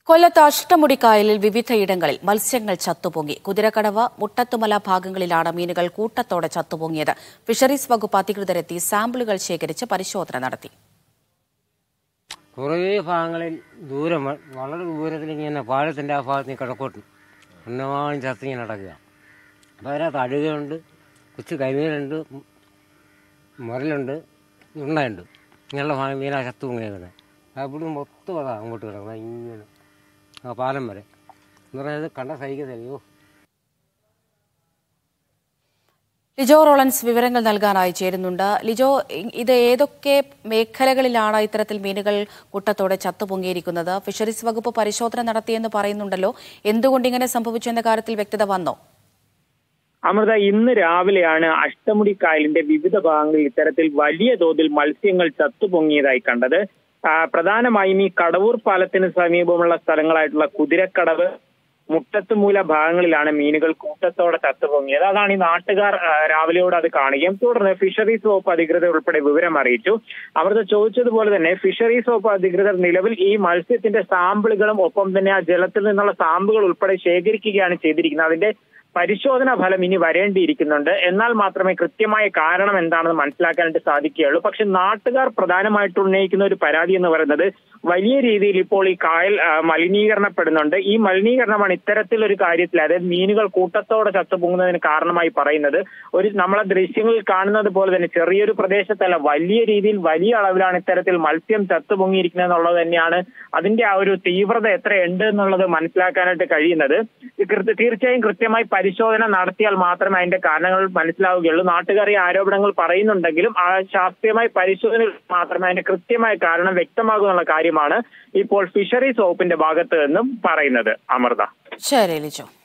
കൊല്ലത്ത് അഷ്ടമുടി കായലിൽ വിവിധയിടങ്ങളിൽ മത്സ്യങ്ങൾ ചത്തുപൊങ്ങി കുതിരക്കടവ് മുട്ടത്തുമല ഭാഗങ്ങളിലാണ് മീനുകൾ കൂട്ടത്തോടെ ചത്തുപൊങ്ങിയത് ഫിഷറീസ് വകുപ്പ് അധികൃതരെത്തി സാമ്പിളുകൾ ശേഖരിച്ച് പരിശോധന നടത്തി കുറേ ഭാഗങ്ങളിൽ ദൂരം വ- വളരെ ദൂരത്തിൽ ഇങ്ങനെ പാലത്തിൻ്റെ ആ ഭാഗത്ത് നിന്ന് കിടക്കോട്ട് ഒന്നമാനും ചത്തിങ്ങനെ നടക്കുക അപ്പോൾ അതിനകത്ത് അഴുകയുണ്ട് കൊച്ചു കരിമീനുണ്ട് മ് മുരലുണ്ട് ഉണ്ണയുണ്ട് ഇങ്ങനെയുള്ള ഭാഗം മീനാ ചത്തു പൊങ്ങിയേക്കുന്നത് അവിടെ മൊത്തം അതാ അങ്ങോട്ട് കിടക്കുന്നത് ഇങ്ങനെ ആ പാലം വരെ എന്ന് പറഞ്ഞാൽ കണ്ട സഹിക്കത്തില്ലയോ ലിജോ റോളൻസ് വിവരങ്ങൾ നൽകാനായി ചേരുന്നുണ്ട് ലിജോ ഇ- ഇത് ഏതൊക്കെ മേഖലകളിലാണ് ഇത്തരത്തിൽ മീനുകൾ കൂട്ടത്തോടെ ചത്തുപൊങ്ങിയിരിക്കുന്നത് ഫിഷറീസ് വകുപ്പ് പരിശോധന നടത്തിയെന്ന് പറയുന്നുണ്ടല്ലോ എന്തുകൊണ്ട് ഇങ്ങനെ സംഭവിച്ചു എന്ന കാര്യത്തിൽ വ്യക്തത വന്നോ അമൃത ഇന്ന് രാവിലെയാണ് അഷ്ടമുടി കായലിന്റെ വിവിധ ഭാഗങ്ങളിൽ ഇത്തരത്തിൽ വലിയ തോതിൽ മത്സ്യങ്ങൾ ചത്തുപൊങ്ങിയതായി കണ്ടത് ആ, പ്രധാനമായും ഈ കടവൂർ പാലത്തിന് സമീപമുള്ള സ്ഥലങ്ങളായിട്ടുള്ള കുതിരക്കടവ് മുട്ടത്തുമൂല ഭാഗങ്ങളിലാണ് മീനുകൾ കൂട്ടത്തോടെ ചത്തുപൊങ്ങിയത് അതാണ് ഈ നാട്ടുകാർ ആ, രാവിലെയോട് അത് കാണുകയും തുടർന്ന് ഫിഷറീസ് വകുപ്പ് അധികൃതർ ഉൾപ്പെടെ വിവരം അറിയിച്ചു അവർ ചോദിച്ചതുപോലെ തന്നെ ഫിഷറീസ് വകുപ്പ് അധികൃതർ നിലവിൽ ഈ മത്സ്യത്തിന്റെ സാമ്പിളുകളും ഒപ്പം തന്നെ ആ ജലത്തിൽ നിന്നുള്ള സാമ്പിളുകൾ ഉൾപ്പെടെ ശേഖരിക്കുകയാണ് ചെയ്തിരിക്കുന്നത് അതിന്റെ പരിശോധനാ ഫലം ഇനി വരേണ്ടിയിരിക്കുന്നുണ്ട് എന്നാൽ മാത്രമേ കൃത്യമായ കാരണം എന്താണെന്ന് മനസ്സിലാക്കാനായിട്ട് സാധിക്കുകയുള്ളൂ പക്ഷെ നാട്ടുകാർ പ്രധാനമായിട്ട് ഉന്നയിക്കുന്ന ഒരു പരാതി എന്ന് പറയുന്നത് വലിയ രീതിയിൽ ഇപ്പോൾ ഈ കായൽ ആ, മലിനീകരണപ്പെടുന്നുണ്ട് ഈ മലിനീകരണമാണ് ഇത്തരത്തിലൊരു കാര്യത്തിൽ അതായത് മീനുകൾ കൂട്ടത്തോടെ ചത്തുപൊങ്ങുന്നതിന് കാരണമായി പറയുന്നത് ഒരു നമ്മളെ ദൃശ്യങ്ങളിൽ കാണുന്നത് പോലെ തന്നെ ചെറിയൊരു പ്രദേശത്തല്ല വലിയ രീതിയിൽ വലിയ അളവിലാണ് ഇത്തരത്തിൽ മത്സ്യം ചത്തുപൊങ്ങിയിരിക്കുന്നത് എന്നുള്ളത് തന്നെയാണ് അതിന്റെ ആ ഒരു തീവ്രത എത്രയുണ്ട് എന്നുള്ളത് മനസ്സിലാക്കാനായിട്ട് കഴിയുന്നത് ഇത് കൃത്യ- തീർച്ചയായും കൃത്യമായി പരിശോധന നടത്തിയാൽ മാത്രമേ അതിന്റെ കാരണങ്ങൾ മനസ്സിലാവുകയുള്ളൂ നാട്ടുകാർ ഈ ആരോപണങ്ങൾ പറയുന്നുണ്ടെങ്കിലും ആ ശാസ്ത്രീയമായി പരിശോധന മാത്രമേ അതിന്റെ കൃത്യമായ കാരണം വ്യക്തമാകൂ എന്നുള്ള കാര്യമാണ് ഇപ്പോൾ ഫിഷറീസ് വകുപ്പിന്റെ ഭാഗത്ത് നിന്നും പറയുന്നത് അമൃത ശരി ലിജോ